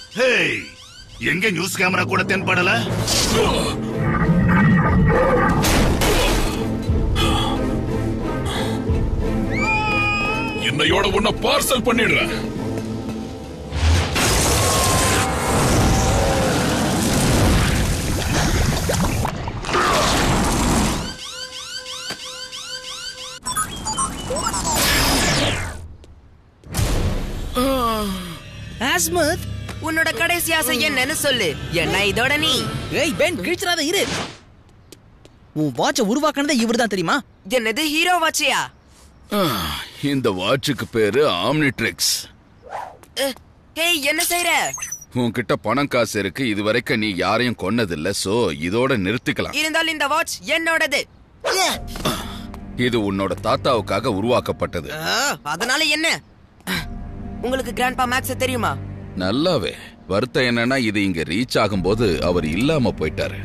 hey எங்க news camera கூட தென்படல என்னையோட உன்னை பார்சல் பண்ணிடுறேன் ஆஸ்மத் உன்னோட கடைசி ஆசை என்னன்னு சொல்லு என்ன இதோட நீ ஏய் பென் கிழிச்சிடாத இரு உன் வாட்ச உருவாக்குனதே இவர்தான் தெரியுமா என்னது ஹீரோ வாட்சியா இந்த வாட்சுக்கு பேரு ஆம்னிட்ரிக்ஸ் ஹேய் என்ன செய்யற உன்கிட்ட பணம் காசு இருக்கு இதுவரைக்கும் நீ யாரையும் கொன்னதில்ல சோ இதோட நிறுத்திக்கலாம் இருந்தாலும் இந்த வாட்ச் என்னோடது இது உன்னோட தாத்தாவுக்காக உருவாக்கப்பட்டது ஆ, அதனால என்ன உங்களுக்கு கிராண்ட்பா மேக்ஸ் தெரியுமா நல்லாவே வருத்தம் என்னன்னா இது இங்க ரீச் ஆகும்போது அவர் இல்லாம போயிட்டாரு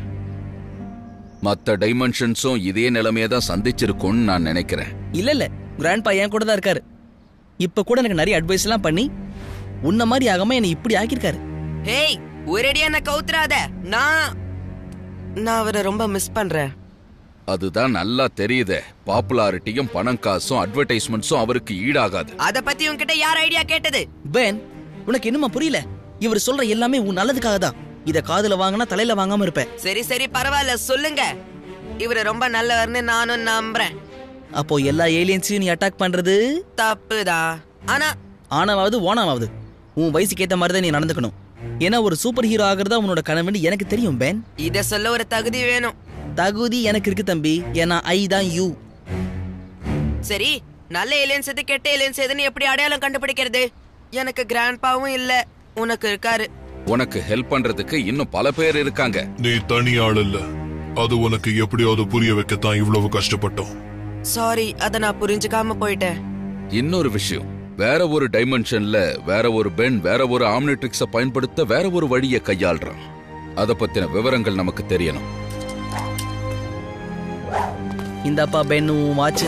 மத்த டைமென்ஷன்ஸும் இதே நிலைமையை தான் சந்திச்சிருக்கும்னு நான் நினைக்கிறேன் இல்ல இல்ல கிராண்ட்பா என் கூட தான் இருக்காரு இப்ப கூட எனக்கு நிறைய அட்வைஸ் எல்லாம் பண்ணி உன்ன மாதிரி ஆகாம என்னை இப்படி ஆக்கியிருக்காரு ஹேய் ஒரேடியா என்ன கவுத்துறாத நான் நான் அவரை ரொம்ப மிஸ் பண்றேன் அதுதான் நல்லா தெரியுதே பாப்புலாரிட்டியும் பணம் காசும் அட்வர்டைஸ்மெண்ட்ஸும் அவருக்கு ஈடாகாது அத பத்தி உன்கிட்ட யார் ஐடியா கேட்டது பென் உனக்கு என்னமா புரியல இவர் சொல்ற எல்லாமே உன் நல்லதுக்காக தான் இத காதுல வாங்கினா தலையில வாங்காம இருப்பேன் சரி சரி பரவாயில்ல சொல்லுங்க இவரு ரொம்ப நல்லவர்னு நானும் நம்புறேன் அப்போ எல்லா ஏலியன்ஸையும் நீ அட்டாக் பண்றது தப்புதான் ஆனா ஆனாவது ஓனாவது உன் வயசுக்கு ஏத்த மாதிரி தான் நீ நடந்துக்கணும் ஏன்னா ஒரு சூப்பர் ஹீரோ ஆகிறதா உன்னோட கனவுன்னு எனக்கு தெரியும் பென் இத சொல்ல ஒரு தகுதி வேணும் தகுதி எனக்கு இருக்கு தம்பி ஏன்னா ஐ தான் யூ சரி நல்ல ஏலியன்ஸ் எது கெட்ட ஏலியன்ஸ் எதுன்னு எப்படி அடையாளம் கண்டுபிடிக்கிறது எனக்கு கிராண்ட்பாவும் இல்ல உனக்கு இருக்காரு உனக்கு ஹெல்ப் பண்றதுக்கு இன்னும் பல பேர் இருக்காங்க நீ தனி ஆள் இல்ல அது உனக்கு எப்படியாவது புரிய வைக்கத்தான் இவ்வளவு கஷ்டப்பட்டோம் சாரி அத நான் புரிஞ்சுக்காம போயிட்டேன் இன்னொரு விஷயம் வேற ஒரு டைமென்ஷன்ல வேற ஒரு பென் வேற ஒரு ஆம்னிட்ரிக்ஸ பயன்படுத்த வேற ஒரு வழியை கையாள்றான் அத பத்தின விவரங்கள் நமக்கு தெரியணும் இந்தப்பா பென் உன் வாட்ச்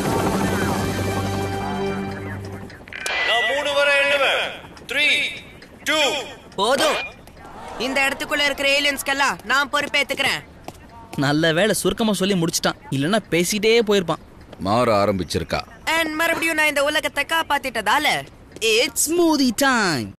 நான் மூணு வரை எண்ணுவேன் த்ரீ டூ போதும் இந்த இடத்துக்குள்ள இருக்கிற ஏலியன்ஸ்க்கெல்லாம் நான் பொறுப்பேத்துக்கிறேன் நல்ல வேளை சுருக்கமா சொல்லி முடிச்சிட்டான் இல்லைன்னா பேசிட்டே போயிருப்பான் மாற ஆரம்பிச்சிருக்கா அண்ட் மறுபடியும் நான் இந்த உலகத்தை காப்பாத்திட்டதால இட்ஸ் ஸ்மூதி டைம்